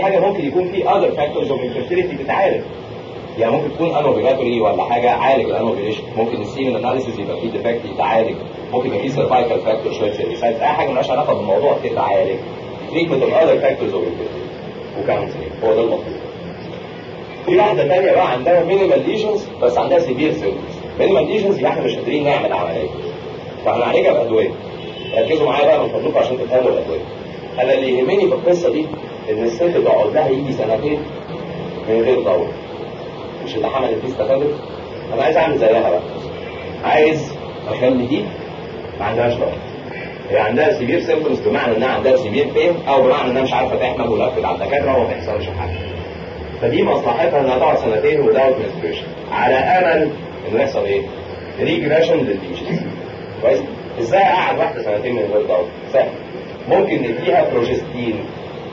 حاجه ممكن يكون في اذر فاكتورز اوف انفيرتيليتي بتتعالج يعني ممكن تكون انوفيلاتوري ولا حاجه عالج الانوفيليشن ممكن السيمن اناليسيس يبقى فيه ديفكت يتعالج ممكن يبقى فيه سيرفايكال فاكتور شويه سيرفيسايتس اي حاجه مالهاش علاقه بالموضوع تتعالج تريتمنت اوف اذر فاكتورز اوف انفيرتيليتي وكاونسلنج هو ده المطلوب في واحده ثانيه بقى عندها مينيمال ليجنز بس عندها سيفير سيمبتومز مينيمال ليجنز يعني احنا مش قادرين نعمل عمليه فهنعالجها بادويه ركزوا معايا بقى من فضلكم عشان تفهموا الادويه انا اللي يهمني في القصه دي ان الست تقعد لها يجي سنتين من غير دواء مش اللي حملت دي استفادت انا عايز اعمل زيها بقى عايز اخلي دي ما عندهاش دواء هي عندها سيفير سيمبتومز بمعنى انها عندها سيفير بين او بمعنى انها مش عارفه تحمل ولفت على الدكاتره وما بيحصلش حاجه فدي مصلحتها انها تقعد سنتين وداوت منستريشن على امل انه يحصل ايه؟ ريجريشن للليجنز كويس؟ ازاي اقعد واحده سنتين من غير دواء؟ سهل ممكن نديها بروجستين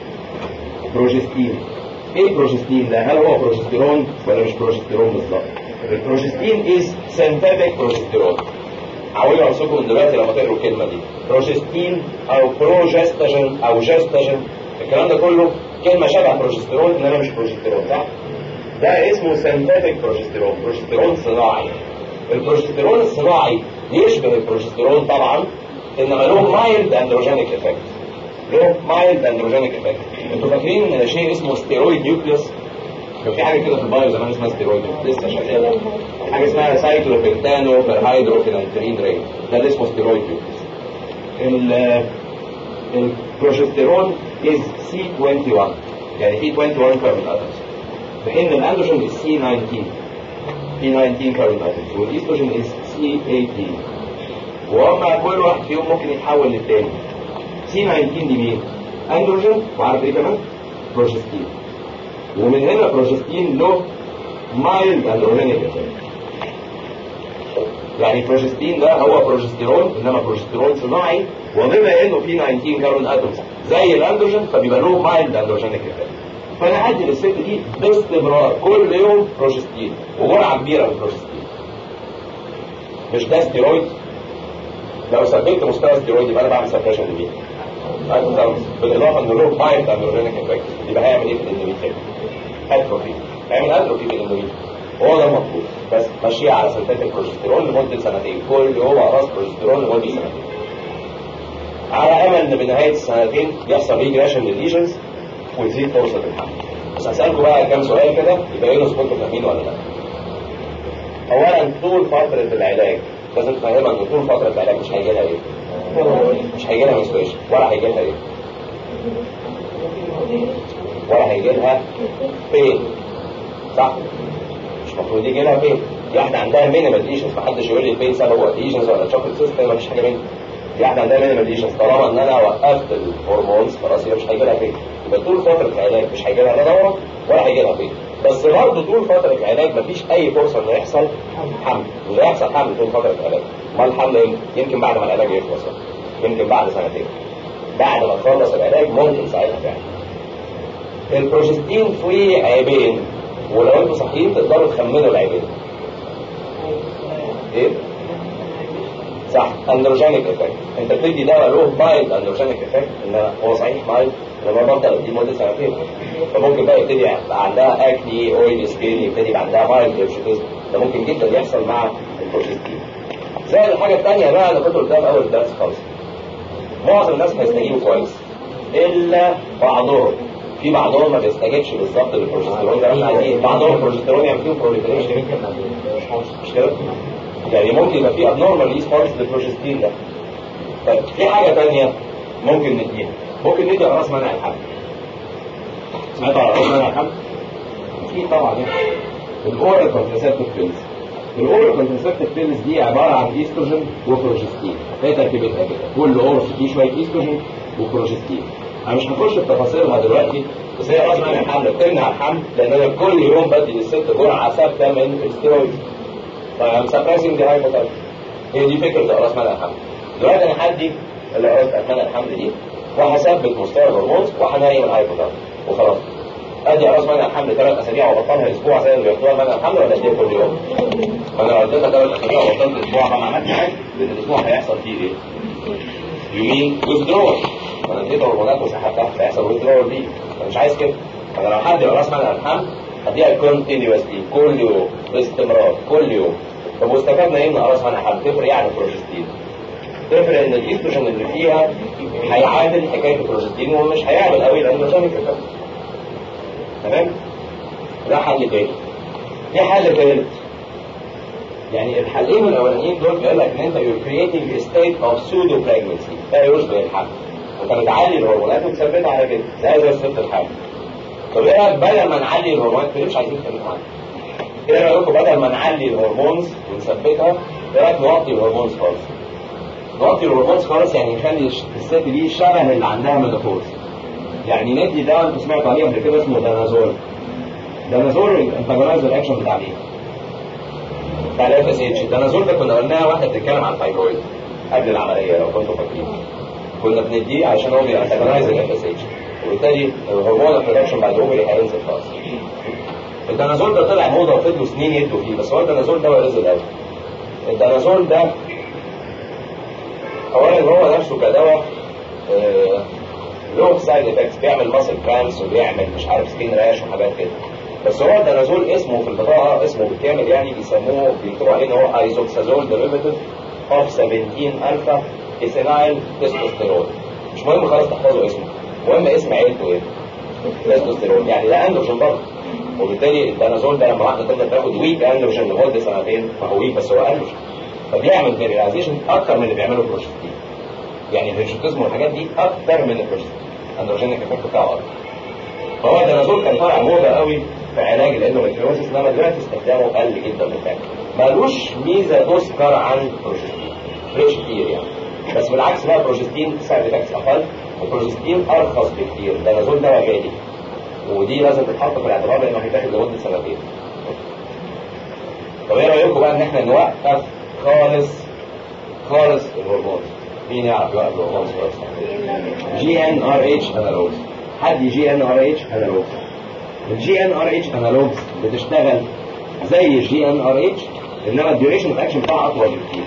بروجستين ايه بروجستين ده؟ هل هو بروجستيرون ولا مش بروجستيرون بالظبط؟ البروجستين از سينثيتك بروجستيرون عاوزوا امسكوا من دلوقتي لما تقروا الكلمه دي بروجستين او بروجستاجين او جستاجين الكلام ده كله كلمه شبه بروجستيرون انما مش بروجستيرون صح؟ ده اسمه سينثيتك بروجستيرون بروجستيرون صناعي البروجستيرون الصناعي يشبه البروجستيرون طبعا انما له مايلد اندروجينيك افكت له مايلد اندروجينيك افكت انتوا فاكرين شيء اسمه ستيرويد نيوكليوس كان في حاجه كده في البايو زمان اسمها ستيرويد لسه شغاله حاجه اسمها سايكلوبنتانو بيرهيدروفينانترين ريت ده اللي اسمه ستيرويد نيوكليوس البروجستيرون از سي 21 يعني في 21 كاربون اتومز في حين الاندروجين از سي 19 في 19 كاربون اتومز والايستروجين از سي 18 وهما كل واحد فيهم ممكن يتحول للتاني سي 19 دي مين؟ اندروجين وعارف ايه كمان؟ بروجستين ومن هنا بروجستين له مايلد اندروجينيك يعني بروجستين ده هو بروجستيرون انما بروجستيرون صناعي وبما انه فيه 19 كاربون اتومز زي الاندروجين فبيبقى له مايلد اندروجينيك افكت فانا هدي للست دي باستمرار كل يوم بروجستين وجرعه كبيره من البروجستين مش ده ستيرويد لو ثبت مستوى ستيرويد يبقى انا بعمل سبريشن لمين؟ بالاضافه انه له مايلد اندروجينيك افكت يبقى هيعمل ايه في الاندوميتريم؟ اتروفي هيعمل اتروفي في الاندوميتريم هو ده المطلوب بس ماشيه على سنتات بروجستيرون لمده سنتين كل يوم اقراص بروجستيرون لمده سنتين على امل ان بنهايه السنتين يحصل ريجريشن للليجنز وتزيد فرصه الحمل بس هسالكم بقى كام سؤال كده يبينوا اذا كنتوا فاهمين ولا لا اولا طول فتره العلاج لازم تفهمها ان طول فتره العلاج مش هيجي لها ايه مش هيجي لها منستريشن ولا هيجي لها ايه ولا هيجي لها فين صح مش المفروض يجي لها فين دي واحده عندها مينيمال ليجنز محدش يقول لي البين سببه ليجنز ولا شوكليت سيستم مفيش حاجه منها دي واحده عندها مينيمال ليجنز طالما ان انا وقفت الهرمونز خلاص هي مش هيجي لها فين يبقى طول فتره العلاج مش هيجي لها لا دوره ولا هيجي لها فين بس برضه طول فتره العلاج مفيش اي فرصه انه يحصل حمل مش هيحصل حمل طول فتره العلاج ما الحمل امتى؟ يمكن بعد ما العلاج يخلص يمكن بعد سنتين بعد ما تخلص العلاج ممكن ساعتها تعمل البروجستين فيه عيبين ولو انتوا صحيين تقدروا تخمنوا العيبين ايه صح اندروجينيك افكت انت بتدي دواء له مايلد اندروجينيك افكت ان هو صحيح مايلد لما بفضل اديه مده سنتين فممكن بقى يبتدي يبقى عندها اكني اويل سكين يبتدي يبقى عندها مايلد هيرشوتيزم ده ممكن جدا يحصل مع البروجستين زي الحاجه الثانيه بقى اللي كنت قلتها في اول الدرس خالص معظم الناس هيستجيبوا كويس الا بعضهم في بعضهم ما بيستجيبش بالظبط للبروجستيرون ده مش عايزين بعضهم البروجستيرون يعمل فيهم بروليفريشن مش كده؟ يعني ممكن يبقى في ابنورمال ريسبونس للبروجستين ده طيب في حاجه ثانيه ممكن نديها ممكن ندي اقراص منع الحمل سمعت على اقراص منع الحمل؟ في طبعا الاورال كونترسبتيف بيلز الاورال كونترسبتيف بيلز دي عباره عن ايستروجين وبروجستين هي تركيبتها كده كل قرص فيه شويه ايستروجين وبروجستين انا مش هخش في تفاصيلها دلوقتي بس هي راس منع الحمل بتمنع الحمل لان انا كل يوم بدي للست جرعه ثابته من الستيرويد فام سبريسنج دي هايبوثالامس هي دي فكره اقراص منع الحمل دلوقتي انا هدي الاقراص منع الحمل دي وهثبت مستوى الهرمون وهنيم الهايبوثالامس وخلاص ادي اقراص منع الحمل ثلاث اسابيع وبطلها اسبوع زي اللي بياخدوها منع الحمل ولا اديها كل يوم؟ فانا لو اديتها ثلاث اسابيع وبطلت اسبوع ما عملتش حاجه لان الاسبوع هيحصل فيه ايه؟ يمين withdrawal انا اديته هرمونات وسحبتها هيحصل withdrawal دي انا مش عايز كده فانا لو حد راس منع الحمل هديها كونتينيوسلي كل يوم باستمرار كل يوم طب واستفدنا ايه من راس منع الحمل تفرق ايه عن البروجستين تفرق ان الايستروجين اللي فيها هيعادل حكايه البروجستين ومش هيعمل قوي الاندروجينيك افكت تمام ده حل تاني في حل تالت يعني الحلين الاولانيين دول بيقول لك ان انت you're creating a state of pseudo pregnancy ده يشبه الحمل انت بتعلي الهرمونات وتثبتها على كده زي زي ست الحمل طب ايه رايك بدل ما نعلي الهرمونات ليه مش عايزين نتكلم عنها ايه رايكم بدل ما نعلي الهرمونز ونثبتها ايه رايك نوطي الهرمونز خالص نوطي الهرمونز خالص يعني نخلي الست دي شبه اللي عندها مينوبوز يعني ندي ده انتوا سمعتوا عليه قبل كده اسمه دانازول دانازول انتاجونايز الاكشن بتاع مين؟ بتاع الاف اس اتش الدانازول ده كنا قلناها واحنا بنتكلم عن الفايبرويد قبل العمليه لو كنتوا فاكرين كنا بنديه عشان هو بيانتاجونايز الاف اس اتش وبالتالي الهرمون البرودكشن بعد اوفري هينزل خالص الدانازول ده طلع موضه وفضلوا سنين يدوا فيه بس هو الدانازول ده ورز قوي الدانازول ده اولا هو نفسه كدواء آه له سايد افكتس بيعمل ماسل كرامس وبيعمل مش عارف سكين راش وحاجات كده بس هو الدانازول اسمه في البطاقه اسمه بالكامل يعني بيسموه بيكتبوا عليه ان هو ايزوكسازول ديريفيتيف اوف 17 الفا ايثينايل تستوستيرون مش مهم خالص تحفظوا اسمه المهم اسم عيلته ايه؟ تستوستيرون يعني ده اندروجين برضه وبالتالي الدانازول ده لما واحده تفضل تاخد ويك اندروجين لمده سنتين ما هو ويك بس هو اندروجين فبيعمل فيريلايزيشن اكتر من اللي بيعمله بروجستين يعني الهيرشوتيزم والحاجات دي اكتر من البروجستين اندروجينيك افكت بتاعه اكتر فهو الدانازول كان طالع موضه قوي في علاج الاندوميتريوزس انما دلوقتي استخدامه قل جدا بالفعل مالوش ميزه تذكر عن البروجستين فريش كتير يعني بس بالعكس بقى البروجستين سايد افكتس اقل البروجستين ارخص بكتير الدانازول ده غالي ودي لازم تتحط في الاعتبار لانه هيتاخد لمده سنتين طب ايه رايكم بقى ان احنا نوقف خالص خالص الهرمون مين يعرف يوقف الهرمون خالص جي ان ار اتش انالوجز حد جي ان ار اتش انالوجز الجي ان ار اتش انالوجز بتشتغل زي الجي ان ار اتش انما الديوريشن اوف اكشن بتاعها اطول بكتير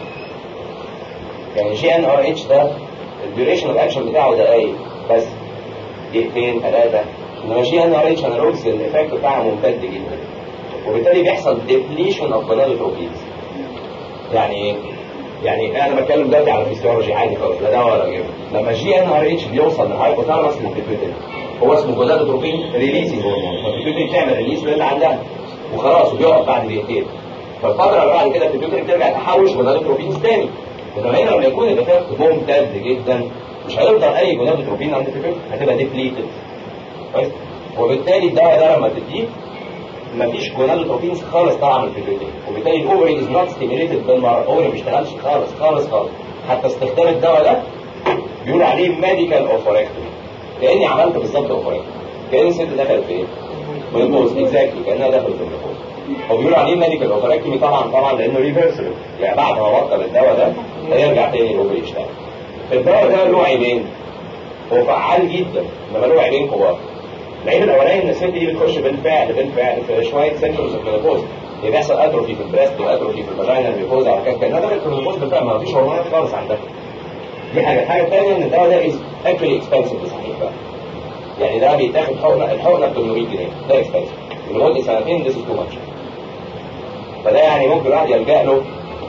يعني جي ان ار اتش ده الديوريشن اوف اكشن بتاعه دقايق بس دقيقتين ثلاثه انما جي ان ار اتش انالوجز الايفكت بتاعها ممتد جدا وبالتالي بيحصل ديبليشن اوف gonadotropins يعني يعني انا بتكلم دلوقتي على فيسيولوجي عادي خالص لا ده ولا غيره لما الجي ان ار اتش بيوصل للهايبوثالاموس للبيتويتري هو اسمه جونادوتروبين ريليسنج هرمون فالبيتويتري بتعمل ريليس للي عندها وخلاص وبيقف بعد دقيقتين فالفتره اللي بعد كده البيتويتري بترجع تحوش جونادوتروبينز تاني انما هنا لما يكون الايفكت ممتد جدا مش هيفضل اي جونادوتروبين عند البيتويتري هتبقى ديبليتد كويس وبالتالي الدواء ده لما تديه مفيش جونادوتروبينز خالص طالعه من البيتويتري وبالتالي الاوفري از نوت ستيميليتد بالمره الاوفري ما بيشتغلش خالص خالص خالص حتى استخدام الدواء ده بيقول عليه ميديكال اوفوركتومي كاني عملت بالظبط اوفوركتومي كان الست دخلت في ايه؟ مينوبوز اكزاكتلي كانها دخلت في المينوبوز هو بيقول عليه ميديكال اوفوركتومي طبعا طبعا لانه ريفرسبل يعني بعد ما بطل الدواء ده هيرجع تاني الاوفري يشتغل الدواء ده له عيبين هو فعال جدا انما له عيبين كبار العيب الاولاني ان الست دي بتخش بالفعل بالفعل في شويه سنترز اوف مينوبوز بيحصل اتروفي في البريست واتروفي في الفاجينا الميوكوزا او كان كان دخلت في المينوبوز بالفعل ما فيش هرمونات خالص عندها دي حاجه الحاجه الثانيه ان الدواء ده از اكشلي اكسبنسيف صحيح بقى يعني ده بيتاخد حقنه الحقنه ب 800 جنيه ده اكسبنسيف لمده سنتين ذس از تو ماتش فده يعني ممكن الواحد يلجا له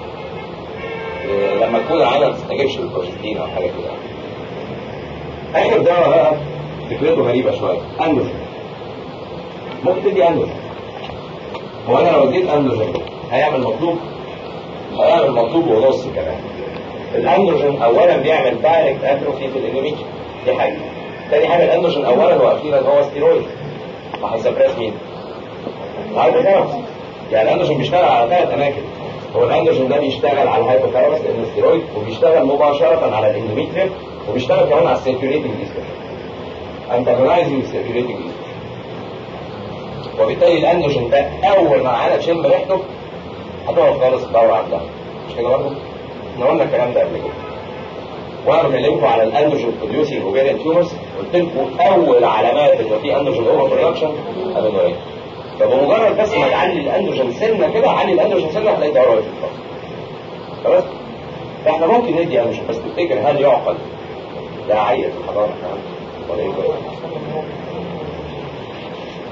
لما تكون العينه ما تستجيبش للبروجستين او حاجه كده اخر دواء بقى فكرته غريبة شوية أندروجين ممكن تدي أندروجين هو أنا لو اديت أندروجين هيعمل مطلوب هيعمل مطلوب ونص كمان الأندروجين أولا بيعمل دايركت أتروفي في الإندوميتري دي حاجة تاني حاجة الأندروجين أولا وأخيرا هو ستيرويد وهيسبريس مين؟ الهايبوثالاموس يعني الأندروجين بيشتغل على ثلاث أماكن هو الأندروجين ده بيشتغل على الهايبوثالاموس لأنه ستيرويد وبيشتغل مباشرة على الإندوميتريم وبيشتغل كمان على السيركيوليتنج ديستروفي antagonizing circulating وبالتالي الاندروجين ده اول ما العينه تشم ريحته هتقف خالص الدوره عندها مش كده برضه؟ احنا قلنا الكلام ده قبل كده وانا بكلمكم على الاندروجين بروديوسنج اوفيريان تيومرز قلت لكم اول علامات ان في اندروجين اوفر برودكشن ادينوين فبمجرد بس ما تعلي الاندروجين سنه كده علي الاندروجين سنه هتلاقي الدوره وقفت خلاص فاحنا ممكن ندي اندروجين بس تفتكر هل يعقل ده عيب في الحضاره كمان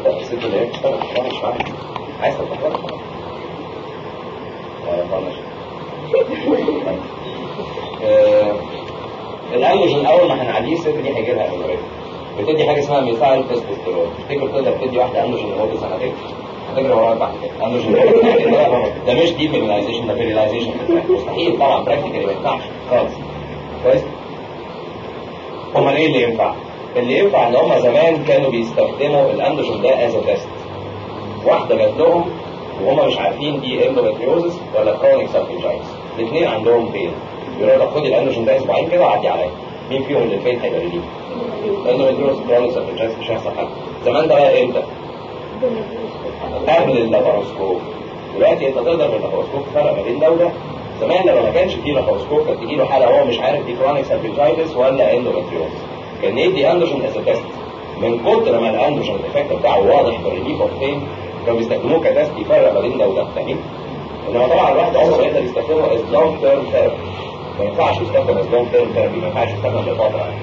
لا الست اللي هي بتشتغل لا مش عارف عايز تتفرج الانجين اول ما هنعليه الست دي هيجي لها امبريد بتدي حاجه اسمها ميثايل تستوستيرون تفتكر تقدر تدي واحده انجين لمده سنتين هتجري ورايا بعد كده انجين ده مش دي فيريلايزيشن ده فيريلايزيشن مستحيل طبعا براكتيكالي ما ينفعش خالص كويس امال ايه اللي ينفع؟ اللي ينفع ان هم زمان كانوا بيستخدموا الاندروجين ده از تيست واحده جات لهم وهم مش عارفين دي اندومتريوزس ولا كرونيك سالفنجايتس الاثنين عندهم بين يقولوا لك خدي الانروجين ده اسبوعين كده وعدي عليا مين فيهم اللي البين هيبقى ريليف اندومتريوزس كرونيك سالفنجايتس مش هيحصل حاجه زمان ده بقى امتى؟ قبل اللاباروسكوب دلوقتي انت تقدر باللاباروسكوب تفرق ما بين ده وده زمان لما ما كانش فيه لاباروسكوب كانت تجي له حاله هو مش عارف دي كرونيك سالفنجايتس ولا اندومتريوزس كان يدي اندروجين از تيست من كتر ما الاندروجين الافكت بتاعه واضح في الريليف اوف بين كانوا بيستخدموه كتست يفرق ما بين ده وده فاهمين؟ انما طبعا الواحد عمره ما يقدر يستخدمه از لونج تيرم ثيرابي ما ينفعش يستخدم از لونج تيرم ثيرابي ما ينفعش يستخدم لفتره يعني.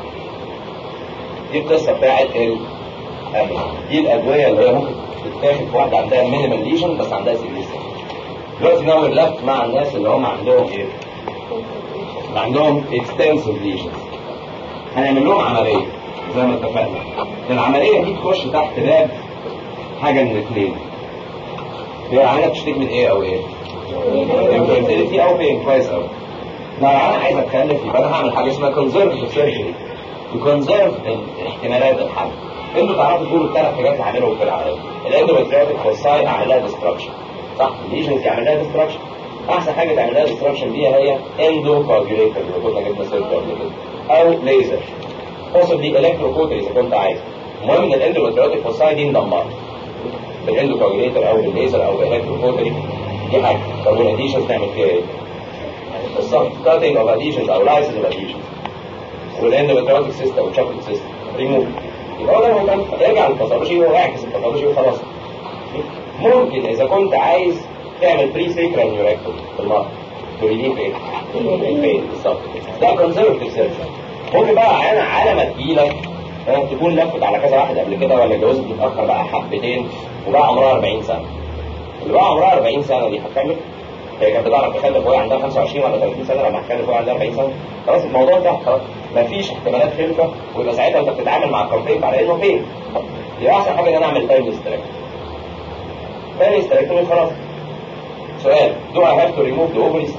دي القصه بتاعت ال دي الادويه اللي هي ممكن تتاخد في واحده عندها مينيمال ليجن بس عندها سيريس دلوقتي نعمل لفت مع الناس اللي هم عندهم ايه؟ عندهم اكستنسيف ليجنز هنعمل لهم عمليه زي ما اتفقنا العمليه دي تخش تحت باب حاجه من الاثنين هي عايزه تشتكي من ايه او ايه؟ انفيرتيليتي او بين كويس قوي لو انا عايز اتكلف يبقى انا هعمل حاجه اسمها كونزرفتيف سيرجري يكونزرف احتمالات الحل انتوا تعرفوا تقولوا الثلاث حاجات اللي هعملهم في العمليه الاندومترياتيك فوساي اعمل لها ديستراكشن صح الليجنز يعمل لها ديستراكشن احسن حاجه تعمل لها ديستراكشن بيها هي اندو كوجوليتر اللي كنا جبنا سيرته قبل كده او ليزر possibly الكترو كوتر اذا كنت عايز المهم ان الاندومترياتيك فوساي دي ندمرها بالاندو كوجوليتر او بالليزر او بالالكترو كوتر دي حاجه طب والاديشنز تعمل فيها ايه؟ بالظبط كاتنج اوف اديشنز او لايسنس اوف اديشنز والاندومترياتيك سيستم والشوكليت سيستم ريموف يبقى هو ده مهم ارجع للباثولوجي واعكس الباثولوجي وخلاص ممكن اذا كنت عايز تعمل بري سيكرال نيوريكتوم في المرض تريدين ايه؟ البين بالظبط ده كونزرفتيف سيرجن ممكن بقى عيانة على ما تجيلك تكون لفت على كذا واحد قبل كده ولا جوزت متاخر بقى حبتين وبقى عمرها 40 سنه اللي بقى عمرها 40 سنه دي هتكلف هي كانت بتعرف تخلف وهي عندها 25 ولا 30 سنه لما هتخلف وهي عندها 40 سنه خلاص الموضوع ده خلاص مفيش احتمالات خلفه ويبقى ساعتها انت بتتعامل مع الكونفليكت على انه فين يبقى احسن حاجه ان انا اعمل تايم استراكشن تايم استراكشن خلاص سؤال do I have to remove the ovaries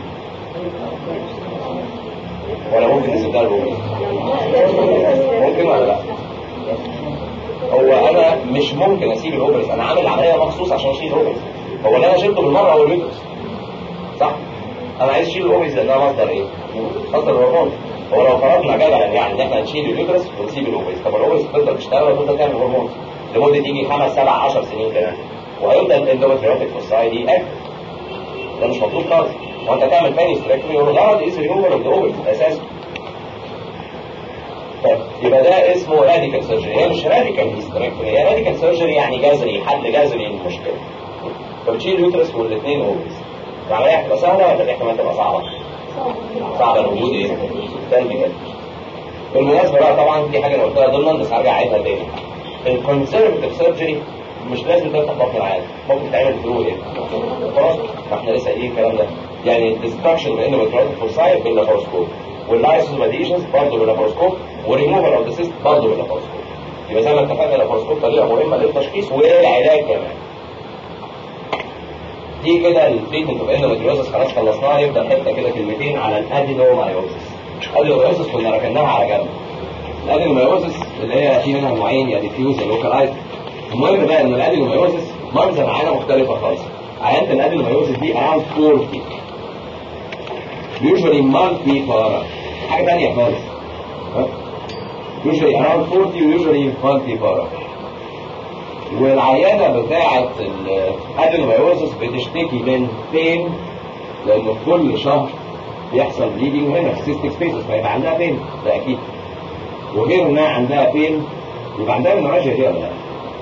ولا ممكن نسيب الاوفريز ممكن ولا لا هو انا مش ممكن اسيب الاوفريز انا عامل عمليه مخصوص عشان اشيل الاوفريز هو اللي انا شلته بالمره هو اليوترس صح انا عايز اشيل الاوفريز لانها مصدر ايه مصدر هرمون هو لو فرضنا جدلا يعني ان احنا نشيل اليوترس ونسيب الاوفريز طب الاوفريز تفضل تشتغل وتفضل تعمل هرمون لمده يجي خمس سبع 10 سنين كمان وهيفضل الاندومتريوتيك فوساي اكتف ده مش مطلوب خالص وانت تعمل ثاني استراكتومي والغرض از ريموفر اوف ذا اوفرز اساسا طيب يبقى ده اسمه راديكال سيرجري هي مش راديكال هيستريكتومي هي راديكال سيرجري يعني جذري حل جذري للمشكله فبتشيل اليوترس والاثنين اوفرز العمليه هتبقى سهله ولا الاحتمال تبقى صعبه؟ صعبه لوجود ايه؟ سلبي كده بالمناسبه بقى طبعا في حاجه انا قلتها ضمنا بس هرجع اعيدها تاني الكونسرفتيف سيرجري مش لازم تفتح بطن العادي ممكن تعمل ثرو ايه؟ خلاص احنا لسه قايلين الكلام ده يعني الديستراكشن بين المتراتيك فورسايت باللاباروسكوب واللايسنس فاليشنز برضه باللاباروسكوب والريموفال اوف ذا سيست برضه باللاباروسكوب يبقى زي ما اتفقنا اللاباروسكوب طريقه مهمه للتشخيص والعلاج كمان دي كده التريتمنت اوف اندوميتريوزس خلاص خلصناها يبدا حته كده كلمتين على الادينومايوزس الادينومايوزس كنا ركناها على جنب الادينومايوزس اللي هي في منها نوعين يا ديفيوز يا لوكالايز المهم بقى ان الادينومايوزس منظر عينه مختلفه خالص عينه الادينومايوزس دي around 40 usually monthly for حاجه ثانيه خالص usually around 40 usually monthly for والعيانة بتاعة الادينومايوزس بتشتكي من بين لأنه كل شهر بيحصل بليدنج هنا في سيستيك سبيسز فيبقى عندها بين ده أكيد وغير إنها عندها بين يبقى عندها منراجيا دي ولا لا؟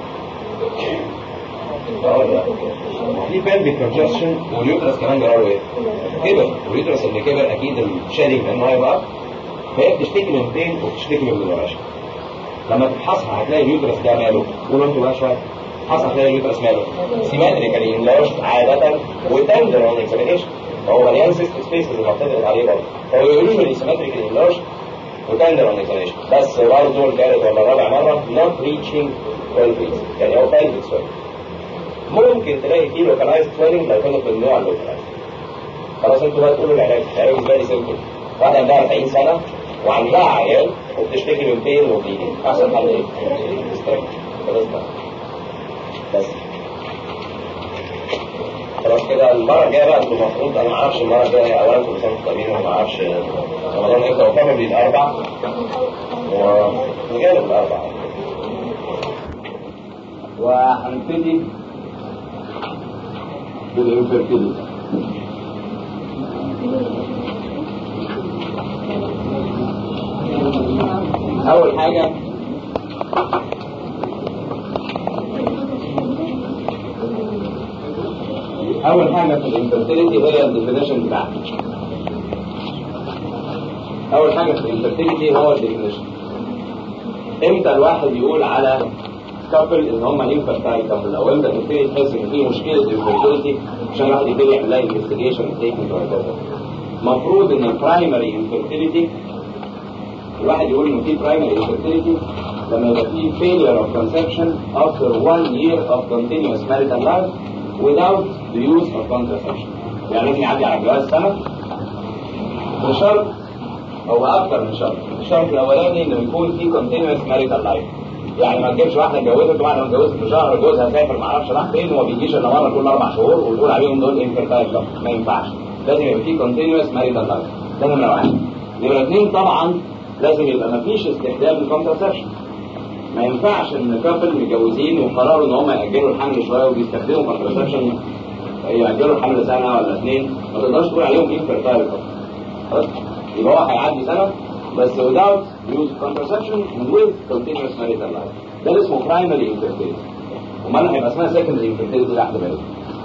في بلبي كونجستشن واليوترس كمان جراله ايه؟ كبر واليوترس اللي كبر اكيد الشادنج لانه هيبقى فهي بتشتكي من بين وبتشتكي من منراجيا لما تفحصها هتلاقي اليوترس ده ماله قولوا انتوا بقى شويه تفحصها هتلاقي اليوترس ماله سيمتريكالي انلارجد عاده وتندر اون اكزامينيشن هو مليان سيست سبيسز اللي بتدرس عليه برضه هو يوجوالي سيمتريكالي انلارجد وتندر اون اكزامينيشن بس برضه الثالث ولا الرابع مره نوت ريتشنج كواليتيز يعني هو فايلد سويل ممكن تلاقي فيه لوكالايزد سويلنج لو كانت من نوع اللوكالايزد خلاص انتوا بقى تقولوا العلاج العلاج فيري سيمبل واحده عندها 40 سنه وعندها عيال وبتشتكي من بين وبليدنج احسن حل ايه؟ استنى خلاص بقى بس خلاص كده المره الجايه بقى انتوا المفروض انا ما اعرفش المره الجايه اولا كل سنه وانتم طيبين وما اعرفش رمضان امتى وكامل الاربع ونجانب الاربع وهنبتدي بالانفيرتيليتي اول حاجه اول حاجه في الانفيرتيليتي هي الديفينيشن بتاعها اول حاجه في الانفيرتيليتي هو الديفينيشن امتى الواحد يقول على كابل ان هم انفيرتايل كابل او امتى تبتدي تحس ان في مشكله انفيرتيليتي عشان الواحد يبتدي يعمل لها انفستيجيشن تريتمنت وهكذا المفروض ان البرايمري انفيرتيليتي الواحد يقول ان في برايمري انفيرتيليتي لما يبقى في failure of conception after one year of continuous marital life without the use of contraception يعني لازم يعدي على الجواز سنه بشرط هو اكتر من شرط الشرط الاولاني انه يكون في continuous marital life يعني ما تجيبش واحده اتجوزت وواحده ما اتجوزت في شهر جوزها سافر ما اعرفش راح فين وما بيجيش الا مره كل اربع شهور وتقول عليهم دول انفيرتايل ما ينفعش لازم يبقى في continuous marital life ده نمره واحد نمره اثنين طبعا لازم يبقى ما فيش استخدام للكونترسبشن ما ينفعش ان كابل متجوزين وقرروا ان هم ياجلوا الحمل شويه وبيستخدموا كونترسبشن ياجلوا الحمل سنه ولا اثنين ما تقدرش تقول عليهم انفيرتايل خلاص يبقى هو هيعدي سنه بس without use of contraception with continuous marital life ده اللي اسمه primary infertility امال هيبقى اسمها secondary infertility لحد بالك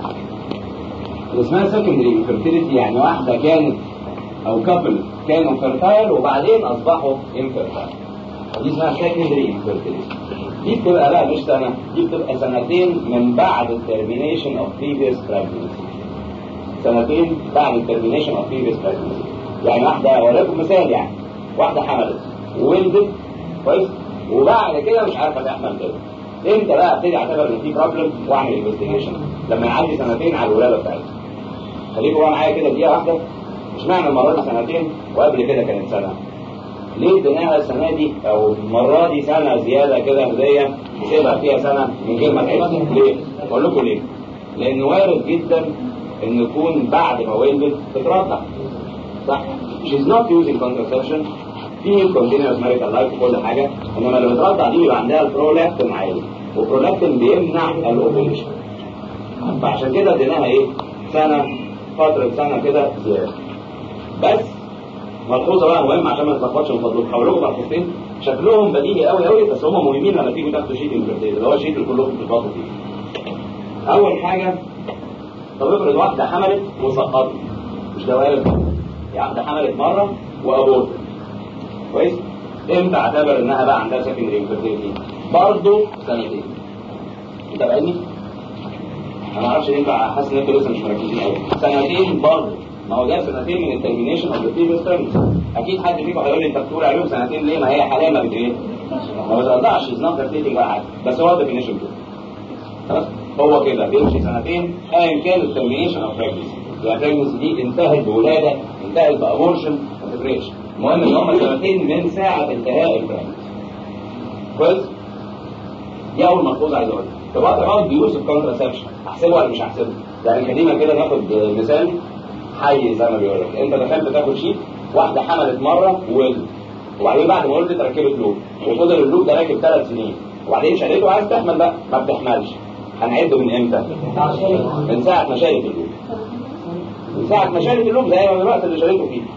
اللي اسمها secondary infertility يعني واحده كانت او كابل كانوا fertile وبعدين اصبحوا infertile دي اسمها secondary infertility دي بتبقى بقى مش سنه دي بتبقى سنتين من بعد الترمينيشن of previous pregnancy سنتين بعد الترمينيشن of previous pregnancy يعني واحده ولكم مثال يعني واحده حملت وولدت كويس وبعد كده مش عارفه تحمل كده امتى بقى ابتدي اعتبر ان في بروبلم واعمل انفستيجيشن لما يعدي سنتين على الولاده بتاعتها خليكوا بقى معايا كده دقيقه واحده مش معنى المره دي سنتين وقبل كده كانت سنه ليه اديناها السنه دي او المره دي سنه زياده كده هديه نسيبها فيها سنه من غير ما تحس ليه؟ اقول لكم ليه؟ لان وارد جدا ان يكون بعد ما ولدت تترضع صح؟ she's not using contraception في continuous marital life وكل حاجة انما اللي بترضع دي بيبقى عندها البرولاكتين عالي والبرولاكتين بيمنع الاوفيليشن فعشان كده اديناها ايه؟ سنة فترة سنة كده زيادة بس ملحوظة بقى مهمة عشان ما تتلخبطش من فضلكم هقول لكم ملحوظتين شكلهم بديهي قوي قوي بس هم مهمين لما تيجوا تاخدوا شيت انفيرتيل اللي هو الشيت اللي كلكم بتتلخبطوا فيه. أول حاجة طب افرض واحدة حملت وسقطت مش ده وارد يعني واحدة حملت مرة وأبورت كويس امتى اعتبر انها بقى عندها سكندري انفيرتيليتي برضه سنتين انت فاهمني انا ما اعرفش انت حاسس ان انتوا لسه مش مركزين قوي سنتين برضه ما هو ده سنتين من الترمينيشن اوف ذا بريفيوس تيرمز اكيد حد فيكم هيقول لي انت بتقول عليهم سنتين ليه ما هي حاليا ما بتجري ما بتقطعش از نوت ولا حاجه بس هو الديفينيشن كده خلاص هو كده بيمشي سنتين ايا كان الترمينيشن اوف بريجنسي يعني البريجنسي دي انتهت بولاده انتهت بابورشن ما تفرقش المهم ان هم سنتين من ساعه انتهاء البريجنسي كويس دي اول ملحوظه عايز اقولها طب وات اباوت بيوز اوف كونتراسبشن احسبه ولا مش احسبه؟ يعني كلمه كده ناخد مثال حي زي ما بيقول لك انت دخلت تاخد شيت واحده حملت مره وولدت وبعدين بعد ما ولدت ركبت لوب وفضل اللوب ده راكب ثلاث سنين وبعدين شالته وعايز تحمل بقى ما بتحملش هنعده من امتى؟ من ساعه ما شالت اللوب من ساعه ما شالت اللوب زي ما الوقت اللي شالته فيه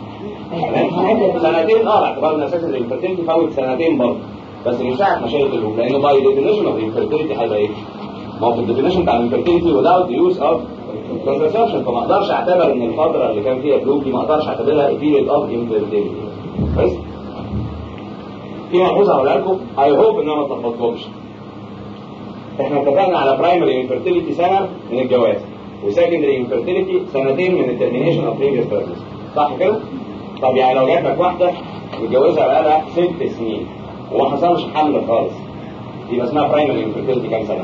سنتين اه باعتبار ان اساس الانفرتيلتي فوت سنتين برضه بس من ساعه ما شالت اللوب لانه باي ديفينيشن اوف انفرتيلتي هيبقى ايه؟ ما هو في الديفينيشن بتاع الانفرتيلتي without the use of contraception فما اقدرش اعتبر ان الفتره اللي كان فيها بلوك دي ما اقدرش اعتبرها period of infertility كويس في ملحوظه هقولها لكم اي هوب ان انا ما اتلخبطكمش احنا اتفقنا على برايمري انفيرتيليتي سنه من الجواز وسكندري انفيرتيليتي سنتين من الترمينيشن اوف بريفيوس بيرنس صح كده؟ طب يعني لو جات لك واحده متجوزها بقالها ست سنين وما حصلش حمل خالص يبقى اسمها برايمري انفيرتيليتي كام سنه؟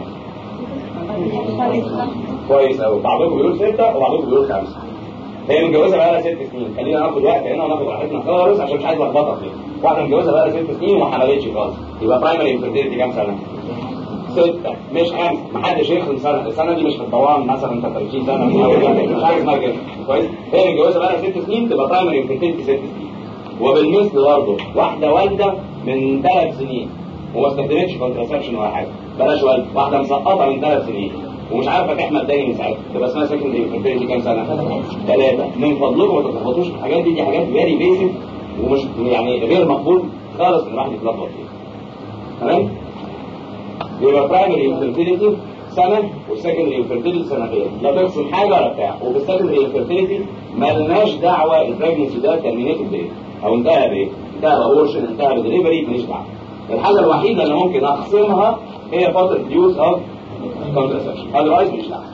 كويس قوي بعضكم بيقول سته وبعضكم بيقول خمسه هي متجوزه بقى لها ست سنين خلينا ناخد وقت هنا وناخد راحتنا خالص عشان مش عايز الخبطك فيه واحده متجوزه بقى لها ست سنين وما حملتش خالص يبقى برايمري انفيرتيليتي كام سنه؟ ستة مش خمسة محدش يخدم سنة السنة دي مش في الدوام مثلا انت 30 سنة من اول مش حاجة اسمها كده كويس هي متجوزة بقى لها ست سنين تبقى برايمري انفيرتيليتي ست سنين وبالمثل برضه واحدة والدة من ثلاث سنين وما استخدمتش كونتراسبشن ولا حاجة بلاش والدة واحدة مسقطة من ثلاث سنين ومش عارفه تحمل تاني من ساعتها تبقى اسمها سكندري انفيرتيليتي كام سنه؟ ثلاثه من فضلكم ما تتلخبطوش في الحاجات دي دي حاجات فيري بيسك ومش يعني غير مقبول خالص ان الواحد يتلخبط فيها تمام؟ يبقى برايمري انفيرتيليتي سنه والسكندري انفيرتيليتي سنتين لا تقسم حاجه ولا بتاع وفي السكندري انفيرتيليتي مالناش دعوه البريجنسي ده ترمينيتد بايه؟ او انتهى بايه؟ انتهى بابورشن انتهى بدليفري ماليش دعوه الحاجه الوحيده اللي ممكن اخصمها هي فتره يوز اوف كونتراسبشن اذروايز مش دعوه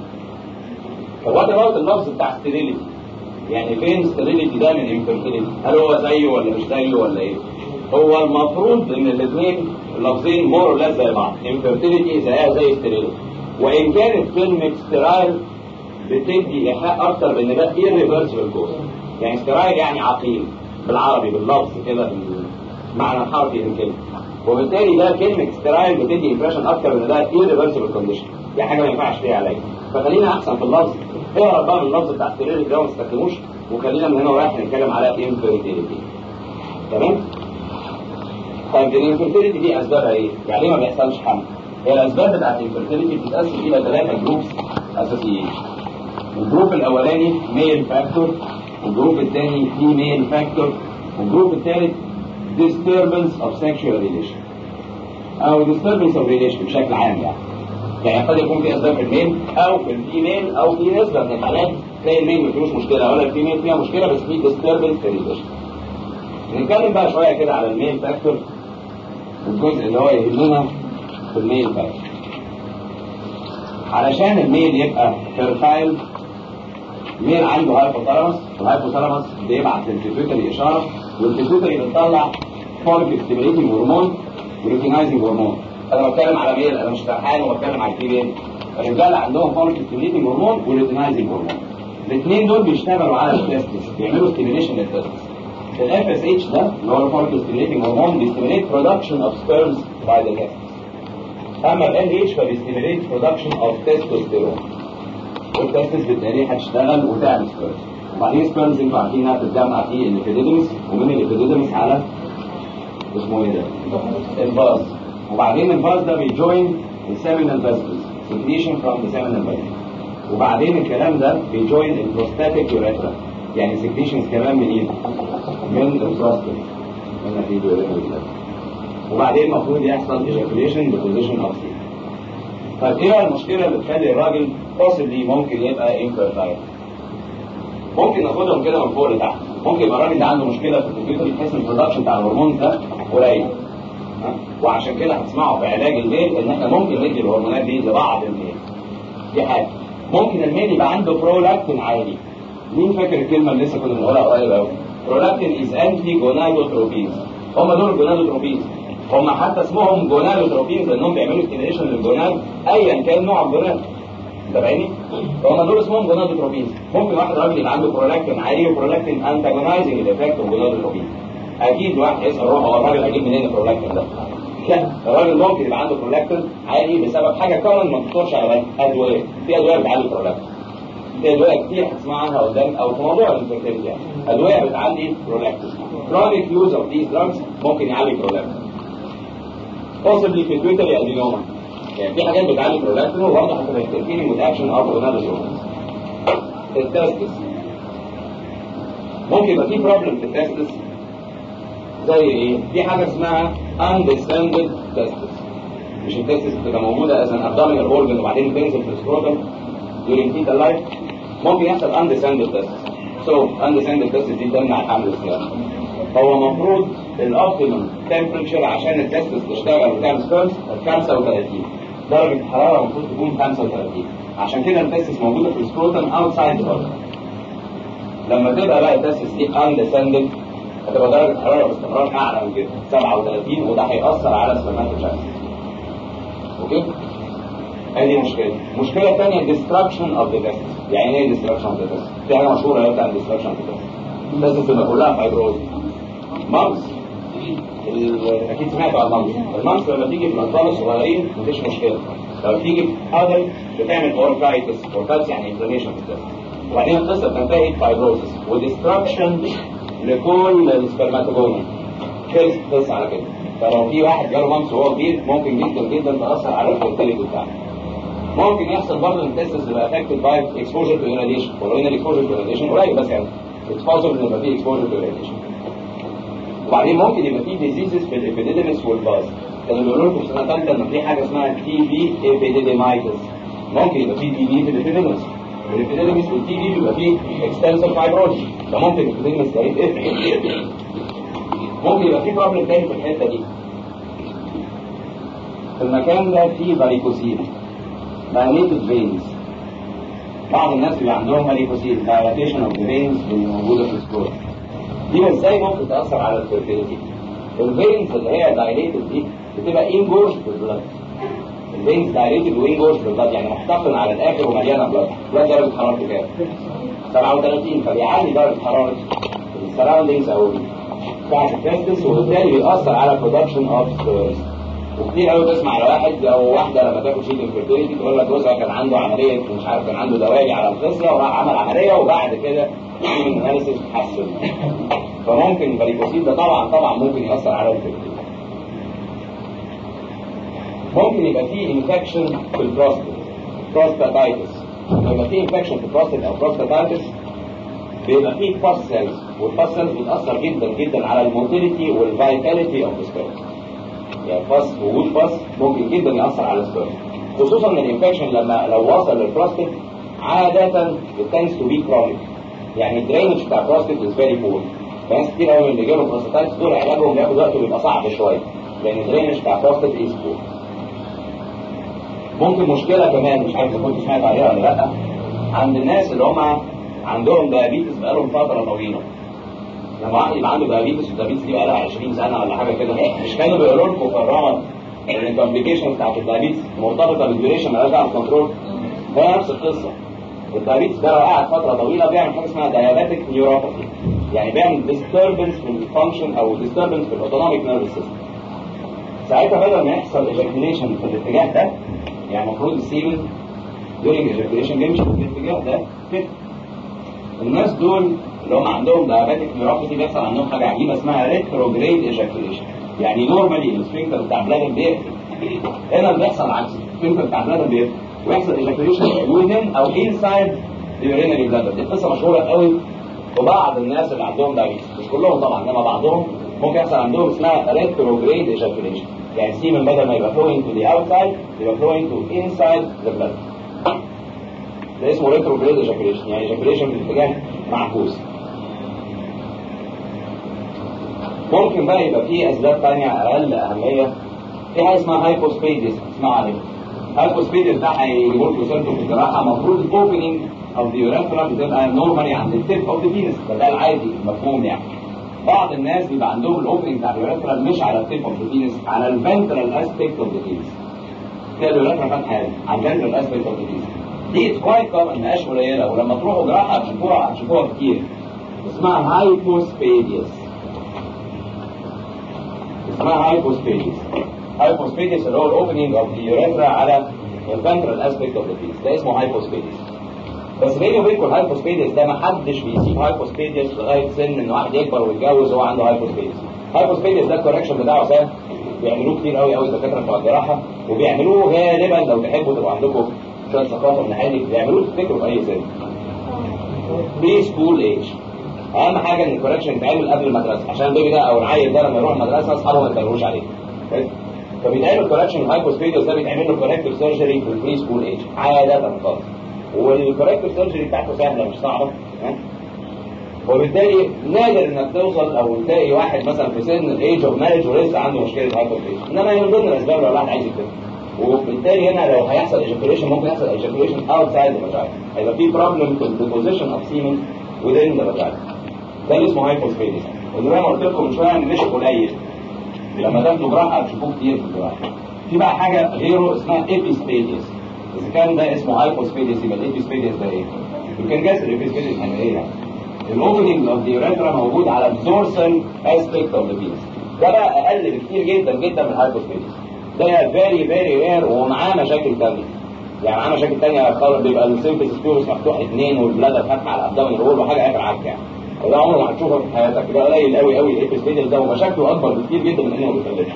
طب وات اباوت اللفظ بتاع ستيريليتي يعني فين ستيريليتي ده من انفيرتيليتي هل هو زيه ولا مش زيه ولا ايه هو المفروض ان الاثنين لفظين مور ولا زي بعض انفيرتيليتي زيها زي ستيريليتي وان كانت كلمه سترايل بتدي ايحاء اكتر بان ده irreversible كوز يعني سترايل يعني عقيم بالعربي باللفظ كده بالمعنى الحرفي للكلمه وبالتالي ده كلمه سترايل بتدي امبريشن اكتر ان ده irreversible كونديشن يعني حاجه ما ينفعش فيها علاج فخلينا احسن في اللفظ اقرا بقى من اللفظ بتاع ستيريليتي ده وما تستخدموش وخلينا من هنا ورايح نتكلم على انفيرتيليتي تمام طيب الانفيرتيليتي دي اسبابها ايه؟ يعني ما بيحصلش حمل هي الاسباب بتاعت الانفيرتيليتي بتتقسم الى ثلاثه جروبس اساسيين الجروب الاولاني ميل فاكتور والجروب الثاني فيميل فاكتور والجروب الثالث disturbance of sexual relation او disturbance of relation بشكل عام يعني يعني قد يكون في اسباب في الميل او في الفيميل او في نسبه من الحالات تلاقي الميل ما فيهوش مشكله ولا الفيميل فيها مشكله بس في disturbance في relation نتكلم بقى شويه كده على الميل فاكتور الجزء اللي هو يهمنا في الميل فاكتور علشان الميل يبقى فيرتايل الميل عنده هايبوثالاموس والهايبوثالاموس بيبعت للبيتوتري اشاره والبيتوتري بتطلع فولك ستيميليتنج هرمون ولوتينايزنج هرمون انا بتكلم على ميل انا مش فرحان وبتكلم على الفيميل الرجاله عندهم فولك ستيميليتنج هرمون ولوتينايزنج هرمون الاثنين دول بيشتغلوا على التستس بيعملوا ستيميليشن للتستس الاف اس اتش ده اللي هو الفولك ستيميليتنج هرمون بيستيميليت برودكشن اوف سبيرمز باي ذا تستس اما ال اتش فبيستيميليت برودكشن اوف تستوستيرون والتستس بالتالي هتشتغل وتعمل سبيرمز وبعدين سبيرمز انتوا عارفينها بتتجمع في الابيديدمس ومن الابيديدمس على اسمه ايه ده؟ الباز وبعدين الباز ده بيجوين السيمينال فاسكولز سكريشن فروم ذا سيمينال فاسكولز وبعدين الكلام ده بيجوين البروستاتيك يوريثرا يعني سكريشنز كمان من ايه؟ من البروستات من في اليوريثرا وبعدين المفروض يحصل ايجاكوليشن ببوزيشن اوف سي طيب ايه المشكله اللي تخلي الراجل possibly ممكن يبقى infertile ممكن ناخدهم كده من فوق لتحت ممكن يبقى الراجل ده عنده مشكله في الكمبيوتر تحس ان البرودكشن بتاع الهرمون ده قليل وعشان كده هتسمعوا في علاج الميل ان احنا ممكن ندي الهرمونات دي لبعض الميل دي حاجه ممكن الميل يبقى عنده برولاكتين عالي مين فاكر الكلمه اللي لسه كنا بنقولها قريب قوي برولاكتين از انتي جونادوتروبينز هم دول الجونادوتروبينز هم حتى اسمهم جونادوتروبينز لانهم بيعملوا ستيميليشن للجوناد ايا كان نوع الجوناد تابعيني هم دول اسمهم جونادوتروبينز ممكن واحد راجل يبقى عنده برولاكتين عالي وبرولاكتين انتاجونايزنج الايفكت اوف جونادوتروبينز اكيد واحد يسال روح هو الراجل هيجيب منين البرولاكتين ده لا الراجل ممكن يبقى عنده برولاكتين عالي بسبب حاجه كمان ما بتخطرش على بالك ادويه في ادويه بتعلي البرولاكتين في ادويه كتير هتسمع عنها قدام او في موضوع الانفكتيريا يعني ادويه بتعلي برولاكتين chronic use of these drugs ممكن يعلي برولاكتين possibly في تويتر ادينوما يعني في حاجات بتعلي برولاكتين وبرضه هتبقى تركيني with action of another hormones التستس ممكن يبقى في بروبلم في التستس زي ايه؟ في حاجه اسمها undescended testis مش التستس بتبقى موجوده as an abdominal organ وبعدين تنزل في السكروتم during fetal life ممكن يحصل undescended testis so undescended testis دي تمنع حمل السيارة هو المفروض الاوبتيمم تمبريتشر عشان التستس تشتغل وتعمل سبيرمز 35 درجه الحراره المفروض تكون 35 عشان كده التستس موجوده في السكروتم اوتسايد الاوردر لما تبقى بقى التستس دي اندسندنت هتبقى درجه الحراره باستمرار اعلى من كده 37 وده هيأثر على سبرماتوجينيسيس اوكي هذه مشكلة المشكلة الثانية destruction of the testes يعني ايه destruction of the testes في حاجة مشهورة قوي بتاع destruction of the testes التستس تبقى كلها فايبروز مامس اكيد سمعتوا عن المامس المامس لما تيجي في الاطفال الصغيرين مفيش مشكلة لو تيجي في ادلت بتعمل اوركايتس اوركايتس يعني انفلاميشن في التست وبعدين القصة بتنتهي بفايبروزس وديستراكشن لكل السبرماتوجونيا خلص القصة على كده فلو في واحد جاله مامس وهو كبير ممكن جدا جدا تأثر على الفيرتيليتي بتاعته ممكن يحصل برضه ان التستس تبقى افكتد باي اكسبوجر تو irradiation ولو ان الاكسبوجر تو irradiation قليل بس يعني اتس possible ان يبقى فيه اكسبوجر تو irradiation وبعدين ممكن يبقى فيه ديزيزز في الابيديدمس والباز كانوا بيقولوا لكم في سنه ثالثه ان في حاجه اسمها تي بي ابيديدمايتس ممكن يبقى فيه تي بي في الابيديدمس الابيديدمس والتي بي بيبقى فيه اكستنسيف فايبروز فممكن الابيديدمس ده يتقفل ممكن يبقى فيه بروبلم تاني في الحته دي في المكان ده فيه فاريكوسيل dilated veins بعض الناس اللي عندهم varicocele dilatation of the veins اللي موجودة في السكور دي ازاي ممكن تأثر على الفيرتيليتي الفينز اللي هي dilated دي بتبقى ingorged بالبلد الفينز dilated وingorged بالبلد يعني محتقن على الآخر ومليانة بلد بلد درجة حرارته كام؟ 37 فبيعلي درجة حرارة السراوندينجز أو بتاعت التستس وبالتالي بيأثر على production of spurs وكتير قوي بسمع على واحد او واحده لما تاخد شيت الفيرتيليتي تقول لك جوزها كان عنده عمليه مش عارف كان عنده دواجي على الخصيه وراح عمل عمليه وبعد كده يعمل اناليسيس اتحسن فممكن الفاريكوسيل ده طبعا طبعا ممكن ياثر على الفيرتيليتي ممكن يبقى فيه انفكشن في البروستات بروستاتايتس لما يبقى فيه انفكشن في البروستات او بروستاتايتس بيبقى فيه باس سيلز والباس سيلز بتاثر جدا جدا على الموتيليتي والفايتاليتي اوف السبيرم يعني فاس وجود فاس ممكن جدا يأثر على السبرم خصوصا ان الانفكشن لما لو وصل للبروستات عادة it tends to be chronic يعني الدرينج بتاع البروستات is very poor فناس كتير قوي اللي جاله بروستاتايتس دول علاجهم بياخد وقت وبيبقى صعب شويه لان الدرينج بتاع البروستات is poor ممكن مشكله كمان مش عارف اذا كنت سمعت عليها ولا لا عند الناس اللي هم عندهم دايابيتس بقالهم فتره طويله لما واحد يبقى عنده دايابيتس والدايابيتس دي بقى لها 20 سنه ولا حاجه كده مش كانوا بيقولوا لكم في الرمض ان الكومبليكيشن بتاعت الدايابيتس مرتبطه بالديوريشن مالهاش دعوه بالكنترول هي نفس القصه الدايابيتس ده لو قعد فتره طويله بيعمل حاجه اسمها دايابيتك نيوروباثي يعني بيعمل ديستربنس في الفانكشن او ديستربنس في الاوتونوميك نيرفس سيستم ساعتها بدل ما يحصل ايجاكيوليشن في الاتجاه ده يعني المفروض السيمن during ejaculation بيمشي في الاتجاه ده كده الناس دول اللي هم عندهم diabetic neuropathy بيحصل عندهم حاجه عجيبه اسمها retrograde ejaculation يعني نورمالي السفنكتر بتاع البلادر بيقفل هنا اللي بيحصل عكس السفنكتر بتاع البلادر بيقفل ويحصل ejaculation within او inside the urinary bladder دي قصه مشهوره قوي وبعض الناس اللي عندهم diabetes مش كلهم طبعا انما بعضهم ممكن يحصل عندهم اسمها retrograde ejaculation يعني السيمن بدل ما يبقى flowing to the outside يبقى flowing to inside the bladder ده اسمه retrograde ejaculation يعني ejaculation في الاتجاه معكوس ممكن بقى يبقى فيه اسباب ثانيه اقل اهميه في حاجه اسمها هايبوسبيديس اسمها عليها هايبوسبيديس ده هيجيبوا لكم سيرته في الجراحه المفروض الاوبننج اوف ذا يوريثرا بتبقى نورمالي عند التيب اوف ذا بينس فده العادي المفهوم يعني بعض الناس بيبقى عندهم الاوبننج بتاع اليوريثرا مش على التيب اوف ذا بينس على الفنترال اسبيكت اوف ذا بينس تلاقي اليوريثرا فاتحه على الفنترال اسبيكت اوف ذا بينس دي كويس كومن مش قليله ولما تروحوا جراحه هتشوفوها هتشوفوها كتير اسمها هايبوسبيديس اسمها هايبوسبيديس هايبوسبيديس اللي هو الاوبننج اوف اليوريثرا على الفنترال اسبيكت اوف ذا بيس ده اسمه هايبوسبيديس بس بيني وبينكم الهايبوسبيديس ده ما حدش بيسيب هايبوسبيديس لغايه سن ان واحد يكبر ويتجوز وهو عنده هايبوسبيديس هايبوسبيديس ده الكوركشن بتاعه سهل بيعملوه كتير قوي قوي الدكاتره بتوع الجراحه وبيعملوه غالبا لو تحبوا تبقى عندكم شويه ثقافه من عادي بيعملوه تفتكروا في اي سن بري سكول ايج اهم حاجه ان الكوركشن يتعمل قبل المدرسه عشان البيبي ده او العيل ده لما يروح المدرسه اصحابه ما يتكلموش عليه فبيتعمل كوركشن الهايبوسبيديوس ده بيتعمل له كوركتيف سيرجري في البري سكول ايج عاده خالص والكوركتيف سيرجري بتاعته سهله مش صعبه وبالتالي نادر انك توصل او تلاقي واحد مثلا في سن الايج اوف مارج ولسه عنده مشكله هايبرتنشن انما هي من ضمن الاسباب اللي الواحد عايز يكتب وبالتالي هنا لو هيحصل ايجاكوليشن ممكن يحصل ايجاكوليشن اوتسايد ذا فاجينا هيبقى في بروبلم في الديبوزيشن اوف سيمن within ذا فاجينا ده اللي اسمه هايبوسبيديس وزي ما قلت لكم من شويه إن مش قليل لما تاخدوا جراحه هتشوفوه كتير في الجراحه في بقى حاجه غيره اسمها ايبيسبيديس اذا كان ده اسمه هايبوسبيديس يبقى الايبيسبيديس ده ايه؟ يمكن جاس الايبيسبيديس يعني ايه يعني؟ الاوبننج اوف ذا urethra موجود على الدورسال اسبيكت اوف ذا بيس ده بقى اقل بكتير جدا جدا من الهايبوسبيديس ده فيري فيري رير ومعاه مشاكل ثانيه يعني معاه مشاكل ثانيه خالص بيبقى السيمبس سبيروس مفتوح اثنين والبلادر فاتحه على الابدومين رول وحاجه اخر عك يعني وده عمره ما هتشوفه في حياتك ده قليل قوي قوي الايبيسبيديس ده ومشاكله اكبر بكتير جدا من انه ما بيخلفش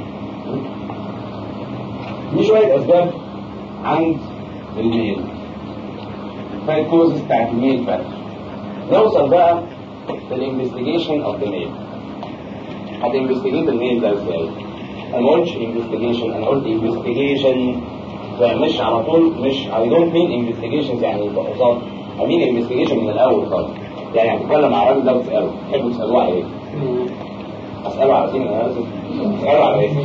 دي شويه اسباب عند الميل فايت كوزز بتاعت الميل فاكتور نوصل بقى للانفستيجيشن اوف ذا ميل هتنفستيجيت الميل ده ازاي؟ انا ما قلتش انفستيجيشن انا قلت انفستيجيشن مش على طول مش I don't mean investigations يعني فحوصات I mean investigation من الاول خالص يعني هتتكلم مع الراجل ده وتساله تحبوا تسالوه على ايه؟ اساله على سين اناليسيس اساله على ايه؟